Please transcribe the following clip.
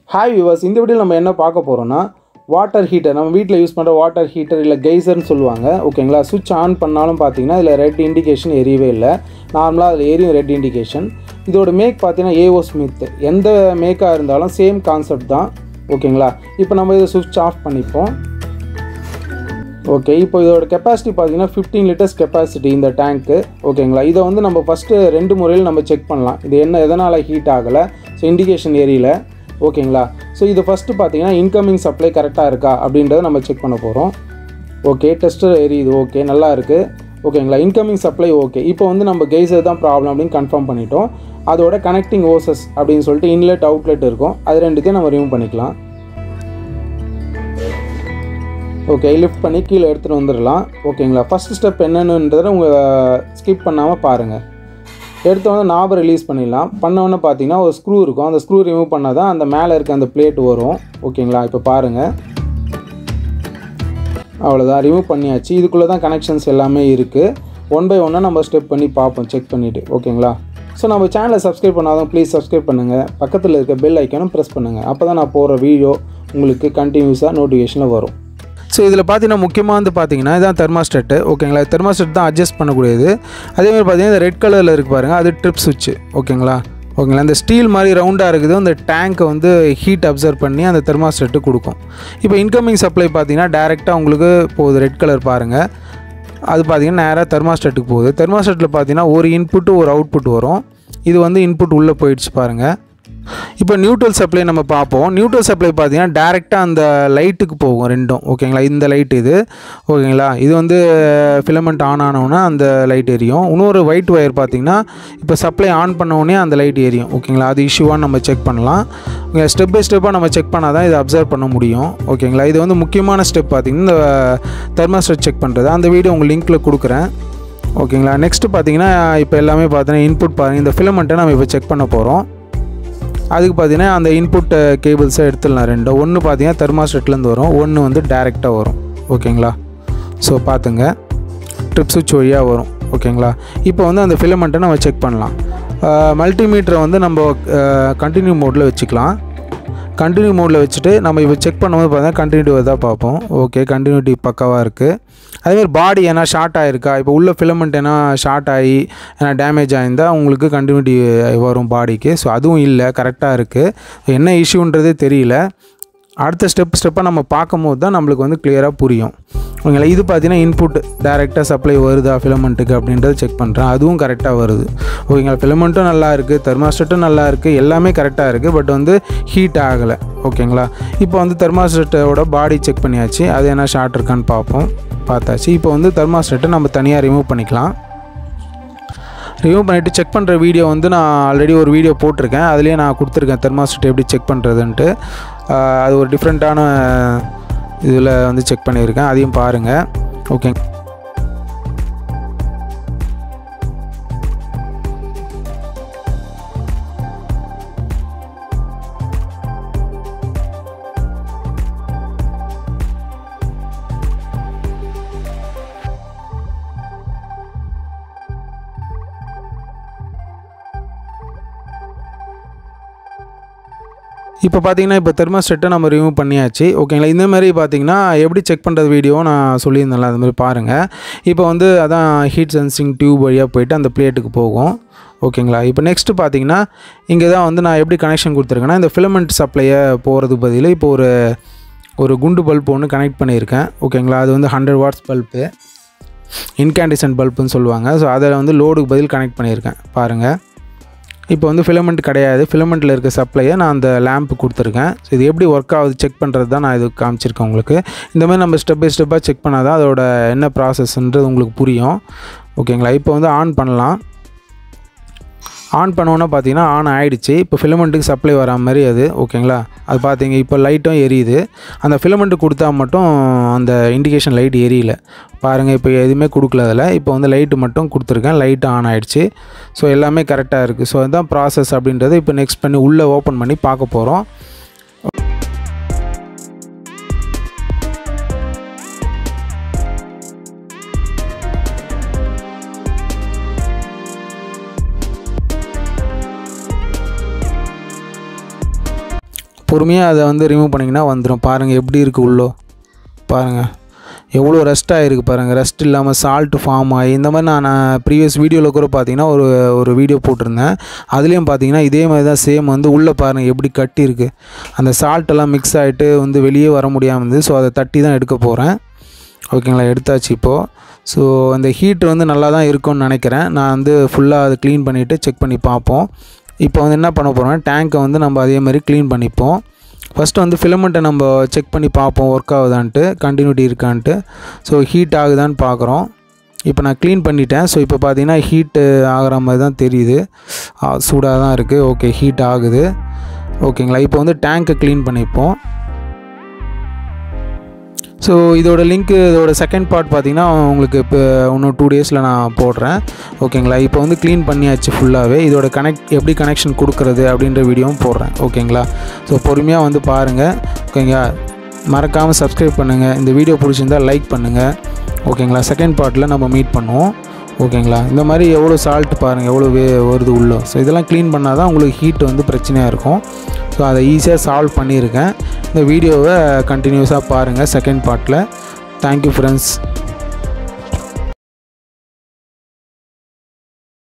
hi viewers இந்த வீடியோவில் நம்ம என்ன பார்க்க போகிறோம்னா வாட்டர் ஹீட்டர் நம்ம வீட்டில் யூஸ் பண்ணுற வாட்டர் ஹீட்டர் இல்லை கெய்சர்னு சொல்லுவாங்க ஓகேங்களா சுவிட்ச் ஆன் பண்ணாலும் பார்த்தீங்கன்னா இதில் ரெட் இண்டிகேஷன் எரியவே இல்லை நார்மலாக அதில் எரியும் ரெட் இண்டிகேஷன் இதோட மேக் பார்த்தீங்கன்னா ஏஓ ஸ்மித் எந்த மேக்காக இருந்தாலும் சேம் கான்செப்ட் தான் ஓகேங்களா இப்போ நம்ம இதை சுவிட்ச் ஆஃப் பண்ணிப்போம் ஓகே இப்போ இதோட கெப்பாசிட்டி பார்த்தீங்கன்னா ஃபிஃப்டீன் லிட்டர்ஸ் கெப்பாசிட்டி இந்த டேங்க்கு ஓகேங்களா இதை வந்து நம்ம ஃபஸ்ட்டு ரெண்டு முறையில் நம்ம செக் பண்ணலாம் இது என்ன எதனால் ஹீட் ஆகலை ஸோ இண்டிகேஷன் ஏரியல ஓகேங்களா ஸோ இது ஃபஸ்ட்டு பார்த்தீங்கன்னா இன்கமிங் சப்ளை கரெக்டாக இருக்கா அப்படின்றத நம்ம செக் பண்ண போகிறோம் ஓகே டெஸ்டர் எரியுது ஓகே நல்லா இருக்குது ஓகேங்களா இன்கமிங் சப்ளை ஓகே இப்போ வந்து நம்ம கெய்சர் தான் ப்ராப்ளம் அப்படின்னு கன்ஃபார்ம் பண்ணிட்டோம் அதோட கனெக்டிங் ஓசஸ் அப்படின்னு சொல்லிட்டு இன்லெட் அவுட்லெட் இருக்கும் அது ரெண்டுத்தையும் நம்ம ரிமூவ் பண்ணிக்கலாம் ஓகே லிஃப்ட் பண்ணி கீழே எடுத்துகிட்டு வந்துடலாம் ஓகேங்களா ஃபஸ்ட் ஸ்டெப் என்னென்னன்றதை உங்கள் ஸ்கிப் பண்ணாமல் பாருங்கள் எடுத்து வந்து நாபை ரிலீஸ் பண்ணிடலாம் பண்ணோன்னே பார்த்தீங்கன்னா ஒரு ஸ்க்ரூ இருக்கும் அந்த ஸ்க்ரூ ரிமூவ் பண்ணால் தான் அந்த மேலே இருக்க அந்த பிளேட் வரும் ஓகேங்களா இப்போ பாருங்கள் அவ்வளோதான் ரிமூவ் பண்ணியாச்சு இதுக்குள்ளே தான் கனெக்ஷன்ஸ் எல்லாமே இருக்குது ஒன் பை ஒன்னாக நம்ம ஸ்டெப் பண்ணி பார்ப்போம் செக் பண்ணிவிட்டு ஓகேங்களா ஸோ நம்ம சேனலை சப்ஸ்கிரைப் பண்ணாதான் ப்ளீஸ் சப்ஸ்கிரைப் பண்ணுங்கள் பக்கத்தில் இருக்க பெல் ஐக்கானும் ப்ரெஸ் பண்ணுங்கள் அப்போ தான் நான் போகிற வீடியோ உங்களுக்கு கண்டினியூஸாக நோட்டிஃபிகேஷனில் வரும் ஸோ இதில் பார்த்தீங்கன்னா முக்கியமாக வந்து பார்த்தீங்கன்னா இதான் தெர்மாஸ்டெட்டு ஓகேங்களா தெர்மாஸ்டெட் தான் அட்ஜஸ்ட் பண்ணக்கூடியது அதேமாதிரி பார்த்தீங்கன்னா இந்த ரெட் கலரில் இருக்குது பாருங்கள் அது ட்ரிப் சுவிட்ச் ஓகேங்களா ஓகேங்களா இந்த ஸ்டீல் மாதிரி ரவுண்டாக இருக்குது அந்த டேங்க்கை வந்து ஹீட் அப்சர்வ் பண்ணி அந்த தெர்மாஸ்டெட்டு கொடுக்கும் இப்போ இன்கமிங் சப்ளை பார்த்தீங்கன்னா டேரெக்டாக உங்களுக்கு போகுது ரெட் கலர் பாருங்கள் அது பார்த்தீங்கன்னா நேராக தெர்மாஸ்டெட்டுக்கு போகுது தெர்மாஸ்டெட்டில் பார்த்தீங்கன்னா ஒரு இன்புட்டு ஒரு அவுட்புட் வரும் இது வந்து இன்புட் உள்ளே போயிடுச்சு பாருங்கள் இப்போ நியூட்ரல் சப்ளை நம்ம பார்ப்போம் நியூட்ரல் சப்ளை பார்த்தீங்கன்னா டேரெக்டாக அந்த லைட்டுக்கு போகும் ரெண்டும் ஓகேங்களா இந்த லைட் இது ஓகேங்களா இது வந்து ஃபிலமெண்ட் ஆன் ஆனவுடனே அந்த லைட் எரியும் இன்னொரு ஒயிட் ஒயர் பார்த்தீங்கன்னா இப்போ சப்ளை ஆன் பண்ண உடனே அந்த லைட் எரியும் ஓகேங்களா அது இஷ்யூவான்னு நம்ம செக் பண்ணலாம் ஸ்டெப் பை ஸ்டெப்பாக நம்ம செக் பண்ணால் தான் இதை அப்சர்வ் பண்ண முடியும் ஓகேங்களா இது வந்து முக்கியமான ஸ்டெப் பார்த்தீங்கன்னா இந்த தெர்மாஸ்டர் செக் பண்ணுறது அந்த வீடியோ உங்கள் லிங்க்கில் கொடுக்குறேன் ஓகேங்களா நெக்ஸ்ட்டு பார்த்தீங்கன்னா இப்போ எல்லாமே பார்த்தீங்கன்னா இன்புட் பாருங்கள் இந்த ஃபிலமெண்ட்டை நம்ம இப்போ செக் பண்ண போகிறோம் அதுக்கு பார்த்தீங்கன்னா அந்த இன்புட் கேபிள்ஸை எடுத்துடலாம் ரெண்டு ஒன்று பார்த்தீங்கன்னா தெர்மாஸ்டெட்லேருந்து வரும் ஒன்று வந்து டேரெக்டாக வரும் ஓகேங்களா ஸோ பார்த்துங்க ட்ரிப் சுவிட்ச் வழியாக வரும் ஓகேங்களா இப்போ வந்து அந்த ஃபிலமெண்ட்டை நம்ம செக் பண்ணலாம் மல்டிமீட்டரை வந்து நம்ம கண்டினியூ மோடில் வச்சுக்கலாம் கண்டினியூ மோடில் வச்சுட்டு நம்ம இப்போ செக் பண்ணும்போது பார்த்தீங்கன்னா கண்டினியூட்டி தான் பார்ப்போம் ஓகே கண்டினியூட்டி பக்காவாக இருக்குது அதேமாதிரி பாடி ஏன்னா ஷார்ட் ஆகிருக்கா இப்போ உள்ள ஃபிலமெண்ட் ஏன்னா ஷார்ட் ஆகி ஏன்னா டேமேஜ் ஆகிருந்தால் உங்களுக்கு கண்டினியூட்டி வரும் பாடிக்கு ஸோ அதுவும் இல்லை கரெக்டாக இருக்குது என்ன இஷ்யூன்றதே தெரியல அடுத்த ஸ்டெப் ஸ்டெப்பாக நம்ம பார்க்கும்போது தான் நம்மளுக்கு வந்து கிளியராக புரியும் ஓகேங்களா இது பார்த்தீங்கன்னா இன்புட் டேரெக்டாக சப்ளை வருதா ஃபிலமெண்ட்டுக்கு அப்படின்றத செக் பண்ணுறேன் அதுவும் கரெக்டாக வருது ஓகேங்களா ஃபிலமெண்ட்டும் நல்லா இருக்குது தெர்மாஸ்டட்டும் நல்லா இருக்குது எல்லாமே கரெக்டாக இருக்குது பட் வந்து ஹீட் ஆகலை ஓகேங்களா இப்போ வந்து தெர்மாஸ்டட்டோட பாடி செக் பண்ணியாச்சு அது என்ன ஷார்ட் இருக்கான்னு பார்ப்போம் பார்த்தாச்சு இப்போ வந்து தெர்மாஸ்டட்டை நம்ம தனியாக ரிமூவ் பண்ணிக்கலாம் ரிமூவ் பண்ணிவிட்டு செக் பண்ணுற வீடியோ வந்து நான் ஆல்ரெடி ஒரு வீடியோ போட்டிருக்கேன் அதுலேயே நான் கொடுத்துருக்கேன் தெர்மாஸ்டட் எப்படி செக் பண்ணுறதுன்ட்டு அது ஒரு டிஃப்ரெண்ட்டான இதில் வந்து செக் பண்ணியிருக்கேன் அதையும் பாருங்கள் ஓகே இப்போ பார்த்தீங்கன்னா இப்போ தெர்மாஸ்டெட்டை நம்ம ரிமூவ் பண்ணியாச்சு ஓகேங்களா இந்த மாதிரி பார்த்தீங்கன்னா எப்படி செக் பண்ணுறது வீடியோ நான் சொல்லியிருந்தேன்ல அது மாதிரி பாருங்கள் இப்போ வந்து அதான் ஹீட் சென்சிங் டியூப் வழியாக போயிட்டு அந்த பிளேட்டுக்கு போகும் ஓகேங்களா இப்போ நெக்ஸ்ட்டு பார்த்தீங்கன்னா இங்கே தான் வந்து நான் எப்படி கனெக்ஷன் கொடுத்துருக்கேன்னா இந்த ஃபிலமெண்ட் சப்ளையை போகிறதுக்கு பதில் இப்போ ஒரு ஒரு குண்டு பல்ப் ஒன்று கனெக்ட் பண்ணியிருக்கேன் ஓகேங்களா அது வந்து ஹண்ட்ரட் வாட்ஸ் பல்ப்பு இன்கேண்டிசன் பல்ப்புன்னு சொல்லுவாங்க ஸோ அதில் வந்து லோடுக்கு பதில் கனெக்ட் பண்ணியிருக்கேன் பாருங்கள் இப்போ வந்து ஃபிலமெண்ட் கிடையாது ஃபிலமெண்ட்டில் இருக்க சப்ளையை நான் அந்த லேம்ப் கொடுத்துருக்கேன் ஸோ இது எப்படி ஒர்க் ஆகுது செக் பண்ணுறது தான் நான் இது காமிச்சிருக்கேன் உங்களுக்கு இந்த மாதிரி நம்ம ஸ்டெப் பை ஸ்டெப்பாக செக் பண்ணால் தான் அதோட என்ன ப்ராசஸ்ன்றது உங்களுக்கு புரியும் ஓகேங்களா இப்போ வந்து ஆன் பண்ணலாம் ஆன் பண்ணோன்னே பார்த்தீங்கன்னா ஆன் ஆகிடுச்சு இப்போ ஃபிலமெண்ட்டுக்கு சப்ளை வரா மாதிரி அது ஓகேங்களா அது பார்த்தீங்க இப்போ லைட்டும் எரியுது அந்த ஃபிலமெண்ட்டு கொடுத்தா மட்டும் அந்த இண்டிகேஷன் லைட் எரியல பாருங்கள் இப்போ எதுவுமே கொடுக்கல அதில் இப்போ வந்து லைட்டு மட்டும் கொடுத்துருக்கேன் லைட்டு ஆன் ஆகிடுச்சு ஸோ எல்லாமே கரெக்டாக இருக்குது ஸோ அதுதான் ப்ராசஸ் அப்படின்றது இப்போ நெக்ஸ்ட் பண்ணி உள்ளே ஓப்பன் பண்ணி பார்க்க போகிறோம் பொறுமையாக அதை வந்து ரிமூவ் பண்ணிங்கன்னா வந்துடும் பாருங்கள் எப்படி இருக்குது உள்ளோ பாருங்கள் எவ்வளோ ரெஸ்ட் ஆகிருக்கு பாருங்கள் ரெஸ்ட் இல்லாமல் சால்ட் ஃபார்ம் ஆகி இந்த மாதிரி நான் ப்ரீவியஸ் வீடியோவில் கூட பார்த்தீங்கன்னா ஒரு ஒரு வீடியோ போட்டிருந்தேன் அதுலேயும் பார்த்தீங்கன்னா இதே மாதிரி தான் சேம் வந்து உள்ளே பாருங்கள் எப்படி கட்டி இருக்குது அந்த salt எல்லாம் மிக்ஸ் ஆகிட்டு வந்து வெளியே வர முடியாமல் இருந்தது ஸோ அதை தட்டி தான் எடுக்க போகிறேன் ஓகேங்களா எடுத்தாச்சு இப்போது ஸோ அந்த ஹீட் வந்து நல்லா தான் இருக்கும்னு நினைக்கிறேன் நான் வந்து ஃபுல்லாக அதை க்ளீன் பண்ணிவிட்டு செக் பண்ணி பார்ப்போம் இப்போ வந்து என்ன பண்ண போகிறோம் டேங்க்கை வந்து நம்ம அதே மாதிரி க்ளீன் பண்ணிப்போம் ஃபஸ்ட்டு வந்து ஃபிலமெண்ட்டை நம்ம செக் பண்ணி பார்ப்போம் ஒர்க் ஆகுதான்ட்டு கண்டினியூட்டி இருக்கான்ட்டு ஸோ ஹீட் ஆகுதான்னு பார்க்குறோம் இப்போ நான் க்ளீன் பண்ணிட்டேன் ஸோ இப்போ பார்த்தீங்கன்னா ஹீட்டு ஆகிற மாதிரி தான் தெரியுது சூடாக தான் இருக்குது ஓகே ஹீட் ஆகுது ஓகேங்களா இப்போ வந்து டேங்க்கை க்ளீன் பண்ணிப்போம் ஸோ இதோட லிங்க்கு இதோட செகண்ட் பார்ட் பார்த்தீங்கன்னா உங்களுக்கு இப்போ இன்னும் டூ டேஸில் நான் போடுறேன் ஓகேங்களா இப்போ வந்து க்ளீன் பண்ணியாச்சு ஃபுல்லாகவே இதோட கனெக்ட் எப்படி கனெக்ஷன் கொடுக்குறது அப்படின்ற வீடியோவும் போடுறேன் ஓகேங்களா ஸோ பொறுமையாக வந்து பாருங்கள் ஓகேங்களா மறக்காமல் சப்ஸ்கிரைப் பண்ணுங்கள் இந்த வீடியோ பிடிச்சிருந்தா லைக் பண்ணுங்கள் ஓகேங்களா செகண்ட் பார்ட்டில் நம்ம மீட் பண்ணுவோம் ஓகேங்களா இந்த மாதிரி எவ்வளோ சால்ட் பாருங்கள் எவ்வளோ வே வருது உள்ளே ஸோ இதெல்லாம் க்ளீன் பண்ணால் தான் உங்களுக்கு ஹீட் வந்து பிரச்சனையாக இருக்கும் ஸோ அதை ஈஸியாக சால்வ் பண்ணியிருக்கேன் இந்த வீடியோவை கண்டினியூஸாக பாருங்கள் செகண்ட் பார்ட்டில் தேங்க்யூ ஃப்ரெண்ட்ஸ்